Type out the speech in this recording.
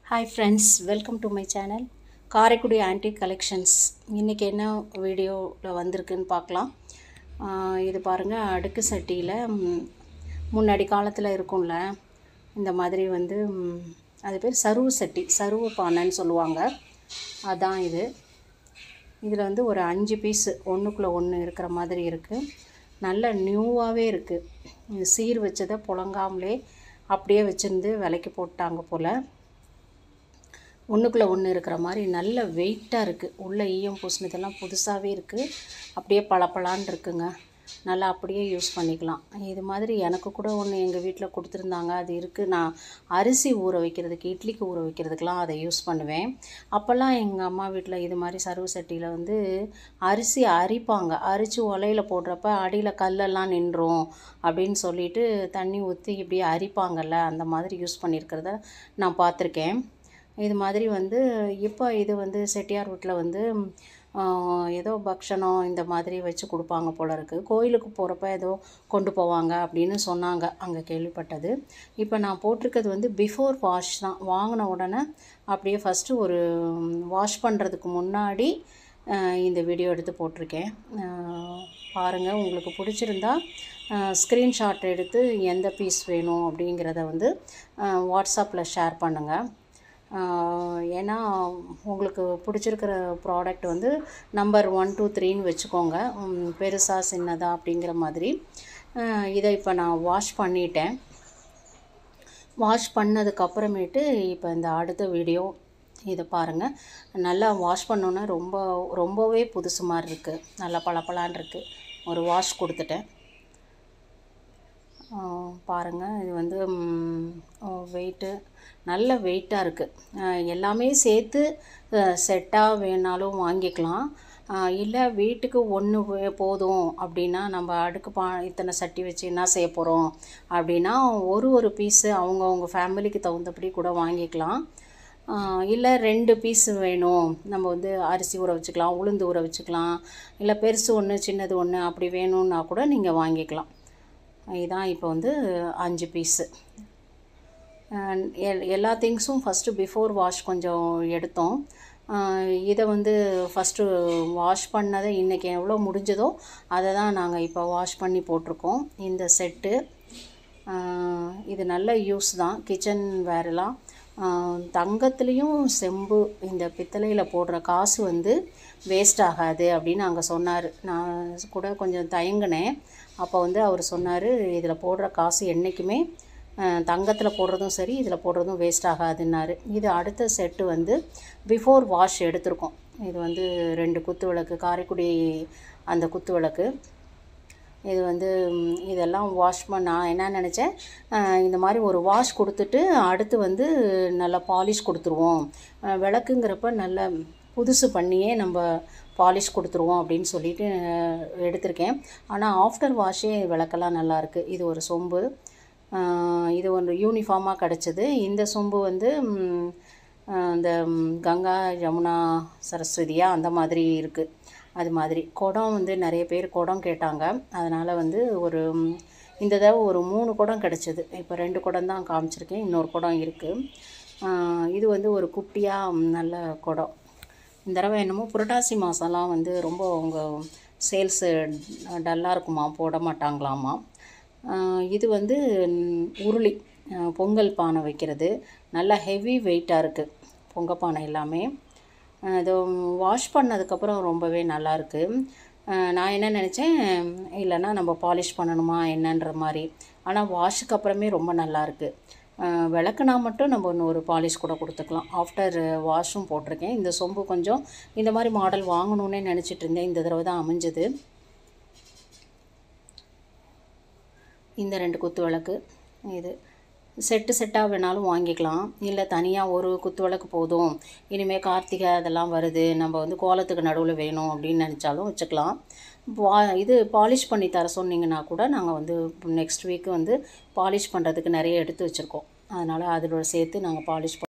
hi friends welcome to my channel Karaikudi aunty collections இன்றைக்கி என்ன வீடியோவில் வந்திருக்குன்னு பார்க்கலாம் ஆஹ் இது பாருங்கள் அடுக்கு சட்டியில் ம், முன்னாடி காலத்தில் இருக்கும்ல இந்த மாதிரி வந்து ம், அது பேர் சருவு சட்டி சருவு பானைன்னு சொல்லுவாங்க அதான் இது இதில் வந்து ஒரு அஞ்சு பீஸு ஒன்றுக்குள்ளே ஒன்று இருக்கிற மாதிரி இருக்குது நல்ல நியூவாகவே இருக்குது சீர் வச்சதை புழங்காமலே அப்படியே வச்சுருந்து விலைக்கு போட்டாங்க போல் ஒன்றுக்குள்ளே ஒன்று இருக்கிற மாதிரி நல்ல வெயிட்டாக இருக்குது உள்ள ஈயம் பூசினதெல்லாம் புதுசாகவே இருக்குது அப்படியே பளபளன்னு இருக்குங்க நல்லா அப்படியே யூஸ் பண்ணிக்கலாம் இது மாதிரி எனக்கு கூட ஒன்று எங்கள் வீட்டில் கொடுத்துருந்தாங்க அது இருக்குது நான் அரிசி ஊற வைக்கிறதுக்கு இட்லிக்கு ஊற வைக்கிறதுக்கெலாம் அதை யூஸ் பண்ணுவேன் அப்போல்லாம் எங்கள் அம்மா வீட்டில் இது மாதிரி சர்வ சட்டியில் வந்து அரிசி அரிப்பாங்க அரிச்சு உலையில போடுறப்ப அடியில் கல்லெல்லாம் நின்றும் அப்படின்னு சொல்லிட்டு தண்ணி ஊற்றி இப்படியே அரிப்பாங்கல்ல அந்த மாதிரி யூஸ் பண்ணியிருக்கிறத நான் பார்த்துருக்கேன் இது மாதிரி வந்து இப்போ இது வந்து செட்டியார் வீட்டில் வந்து ஆஹ், ஏதோ பக்ஷணம் இந்த மாதிரி வச்சு கொடுப்பாங்க போல இருக்குது கோயிலுக்கு போகிறப்ப ஏதோ கொண்டு போவாங்க அப்படின்னு சொன்னாங்க அங்கே கேள்விப்பட்டது இப்போ நான் போட்டிருக்கிறது வந்து பிஃபோர் வாஷ் தான் வாங்கின உடனே அப்படியே ஃபஸ்ட்டு ஒரு வாஷ் பண்ணுறதுக்கு முன்னாடி ஆஹ், இந்த வீடியோ எடுத்து போட்டிருக்கேன் ஆஹ், பாருங்கள் உங்களுக்கு பிடிச்சிருந்தா ஸ்க்ரீன்ஷாட் எடுத்து எந்த பீஸ் வேணும் அப்படிங்கிறத வந்து வாட்ஸ்அப்பில் ஷேர் பண்ணுங்கள் ஆஹ் ஏன்னா உங்களுக்கு பிடிச்சிருக்கிற ப்ராடக்ட் வந்து நம்பர் ஒன் டூ த்ரீன்னு வச்சுக்கோங்க உம், பெருசா சின்னதா அப்படிங்கிற மாதிரி ஆஹ் இதை இப்போ நான் வாஷ் பண்ணிட்டேன் வாஷ் பண்ணதுக்கு அப்புறமேட்டு இப்போ இந்த அடுத்த வீடியோ இதை பாருங்கள் நல்லா வாஷ் பண்ணோன்னே ரொம்ப ரொம்பவே புதுசு மாதிரி இருக்குது நல்லா பளபளன்னு இருக்குது ஒரு வாஷ் கொடுத்துட்டேன் பாருங்கள் இது வந்து வெயிட்டு நல்ல வெயிட்டாக இருக்குது எல்லாமே சேர்த்து செட்டாக வேணாலும் வாங்கிக்கலாம் இல்லை வீட்டுக்கு ஒன்று போதும் அப்படின்னா நம்ம அடுக்கு பா இத்தனை சட்டி வச்சு என்ன செய்ய போகிறோம் அப்படின்னா ஒரு ஒரு பீஸு அவங்கவுங்க ஃபேமிலிக்கு தகுந்தபடி கூட வாங்கிக்கலாம் இல்லை ரெண்டு பீஸ் வேணும் நம்ம வந்து அரிசி ஊற வச்சுக்கலாம் உளுந்து ஊற வச்சுக்கலாம் இல்லை பெருசு ஒன்று சின்னது ஒன்று அப்படி வேணும்னா கூட நீங்கள் வாங்கிக்கலாம் இதான் இப்போ வந்து அஞ்சு பீஸு எல் எல்லா திங்ஸும் ஃபஸ்ட்டு பிஃபோர் வாஷ் கொஞ்சம் எடுத்தோம் அஹ் இதை வந்து ஃபஸ்ட்டு வாஷ் பண்ணதை இன்றைக்கி எவ்வளோ முடிஞ்சதோ அதை தான் நாங்கள் இப்போ வாஷ் பண்ணி போட்டிருக்கோம் இந்த செட்டு இது நல்ல யூஸ் தான் கிச்சன் வேரெல்லாம் தங்கத்துலேயும் செம்பு இந்த பித்தளையில் போடுற காசு வந்து வேஸ்ட் ஆகாது அப்படின்னு அங்கே சொன்னார் நான் கூட கொஞ்சம் தயங்கினேன் அப்போ வந்து அவர் சொன்னார் இதில் போடுற காசு என்றைக்குமே தங்கத்தில் போடுறதும் சரி இதில் போடுறதும் வேஸ்ட் ஆகாதுன்னாரு இது அடுத்த செட்டு வந்து பிஃபோர் வாஷ் எடுத்திருக்கோம் இது வந்து ரெண்டு குத்து விளக்கு காரைக்குடி அந்த குத்து விளக்கு இது வந்து ம், இதெல்லாம் வாஷ் பண்ண நான் என்ன நினச்சேன் அஹ், இந்த மாதிரி ஒரு வாஷ் கொடுத்துட்டு அடுத்து வந்து நல்லா பாலிஷ் கொடுத்துருவோம் அஹ், விளக்குங்கிறப்ப நல்ல புதுசு பண்ணியே நம்ம பாலிஷ் கொடுத்துருவோம் அப்படின்னு சொல்லிட்டு அஹ், எடுத்திருக்கேன் ஆனால் ஆஃப்டர் வாஷே விளக்கெல்லாம் நல்லா இருக்கு இது ஒரு சொம்பு அஹ், இது ஒரு யூனிஃபார்மாக கிடச்சிது இந்த சொம்பு வந்து ம், அஹ், இந்த ம், கங்கா யமுனா சரஸ்வதியா அந்த மாதிரி இருக்குது அது மாதிரி குடம் வந்து நிறைய பேர் குடம் கேட்டாங்க அதனால் வந்து ஒரு ம், இந்த தடவை ஒரு மூணு குடம் கிடச்சிது இப்போ ரெண்டு குடம் தான் காமிச்சிருக்கேன் இன்னொரு குடம் இருக்குது இது வந்து ஒரு குட்டியாக நல்ல குடம் இந்த தடவை என்னமோ புரட்டாசி மாதம்லாம் வந்து ரொம்ப அவங்க சேல்ஸு டல்லாக இருக்குமா போட மாட்டாங்களாமா ஆஹ் இது வந்து ம், உருளி ஆஹ் பொங்கல் பானை வைக்கிறது நல்லா ஹெவி வெயிட்டாக இருக்குது பொங்க பானை எல்லாமே ஆஹ் இது வாஷ் பண்ணதுக்கப்புறம் ரொம்பவே நல்லா இருக்கு ஆஹ் நான் என்ன நினச்சேன் இல்லைன்னா நம்ம பாலிஷ் பண்ணணுமா என்னன்ற மாதிரி ஆனால் வாஷுக்கு அப்புறமே ரொம்ப நல்லா இருக்கு ஆஹ் விளக்குனா மட்டும் நம்ம ஒன்று ஒரு பாலிஷ் கூட கொடுத்துக்கலாம் ஆஃப்டர் வாஷும் போட்டிருக்கேன் இந்த சொம்பு கொஞ்சம் இந்த மாதிரி மாடல் வாங்கணுன்னே நினச்சிட்டு இருந்தேன் இந்த தடவை தான் அமைஞ்சது இந்த ரெண்டு குத்து விளக்கு இது செட்டு செட்டாக வேணாலும் வாங்கிக்கலாம் இல்லை தனியாக ஒரு குத்து விளக்கு போதும் இனிமேல் கார்த்திகை அதெல்லாம் வருது நம்ம வந்து கோலத்துக்கு நடுவில் வேணும் அப்படின்னு நினச்சாலும் வச்சுக்கலாம் வா இது பாலிஷ் பண்ணி தர சொன்னீங்கன்னா கூட நாங்கள் வந்து நெக்ஸ்ட் வீக் வந்து பாலிஷ் பண்ணுறதுக்கு நிறைய எடுத்து வச்சுருக்கோம் அதனால் அதோட சேர்த்து நாங்கள் பாலிஷ்